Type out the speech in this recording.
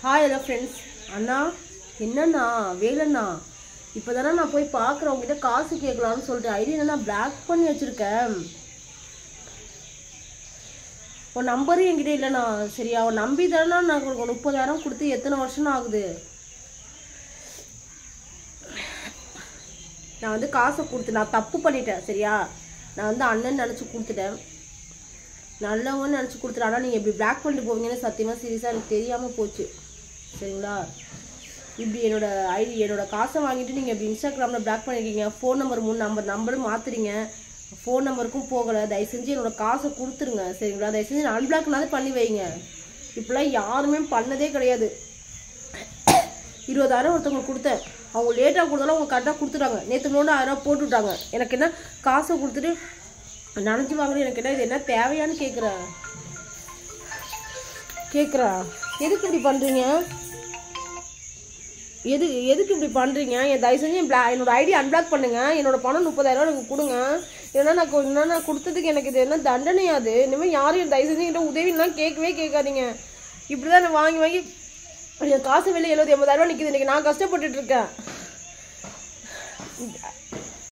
hi hello friends அண்ணா என்னண்ணா வேலண்ணா இப்போ தானே நான் போய் பார்க்குறேன் உங்ககிட்ட காசு கேட்கலான்னு சொல்லிட்டு ஐடி என்ன பிளாக் பண்ணி வச்சுருக்கேன் உன் நம்பரும் என்கிட்ட இல்லைண்ணா சரியா அவன் நம்பி தானே நான் உங்களுக்கு முப்பதாயிரம் கொடுத்து எத்தனை வருஷம் ஆகுது நான் வந்து காசை கொடுத்து நான் தப்பு பண்ணிட்டேன் சரியா நான் வந்து அண்ணன் நினச்சி கொடுத்துட்டேன் நல்லவங்க நினச்சி கொடுத்துட்டேன் ஆனால் நீங்கள் இப்படி பிளாக் பண்ணிட்டு போவீங்கன்னு சத்தியமாக சீரியஸாக எனக்கு தெரியாமல் போச்சு சரிங்களா இப்படி என்னோட ஐடி என்னோட காசை வாங்கிட்டு நீங்கள் இப்படி இன்ஸ்டாகிராமில் பிளாக் பண்ணிருக்கீங்க ஃபோன் நம்பர் மூணு நம்பர் நம்பரும் மாற்றுறீங்க ஃபோன் நம்பருக்கும் போகலை தயவு செஞ்சு என்னோட காசை கொடுத்துருங்க சரிங்களா தயவு செஞ்சு அன்பிளாக்னாவது பண்ணி வைங்க இப்படிலாம் யாருமே பண்ணதே கிடையாது இருபதாயிரம் ஒருத்தவங்களுக்கு கொடுத்தேன் அவங்க லேட்டாக கொடுத்தாலும் அவங்க கரெக்டாக கொடுத்துட்டாங்க நேற்று நோண்டு ஆயிரம் போட்டு விட்டாங்க எனக்கு என்ன காசை கொடுத்துட்டு நினச்சி வாங்குறது எனக்கு என்ன இது என்ன தேவையான்னு கேட்குறேன் கேட்குறா எதுக்கு இப்படி பண்ணுறீங்க எது எதுக்கு இப்படி பண்ணுறீங்க என் தயவு செஞ்சு என் பிளா என்னோட ஐடி அன்பிளாக் பண்ணுங்க என்னோட பணம் முப்பதாயிரம் எனக்கு கொடுங்க ஏன்னா நான் கொ- என்ன நான் கொடுத்ததுக்கு எனக்கு இது என்ன தண்டனையாது இனிமேல் யாரும் என் தயவு செஞ்சு என்கிட்ட உதவிலாம் கேட்கவே கேட்காதீங்க இப்படி தான் நான் வாங்கி வாங்கி என் காசு வெளியே எழுபது எண்பதாயிரம் நிற்கிது இன்றைக்கி நான் கஷ்டப்பட்டுட்டு இருக்கேன்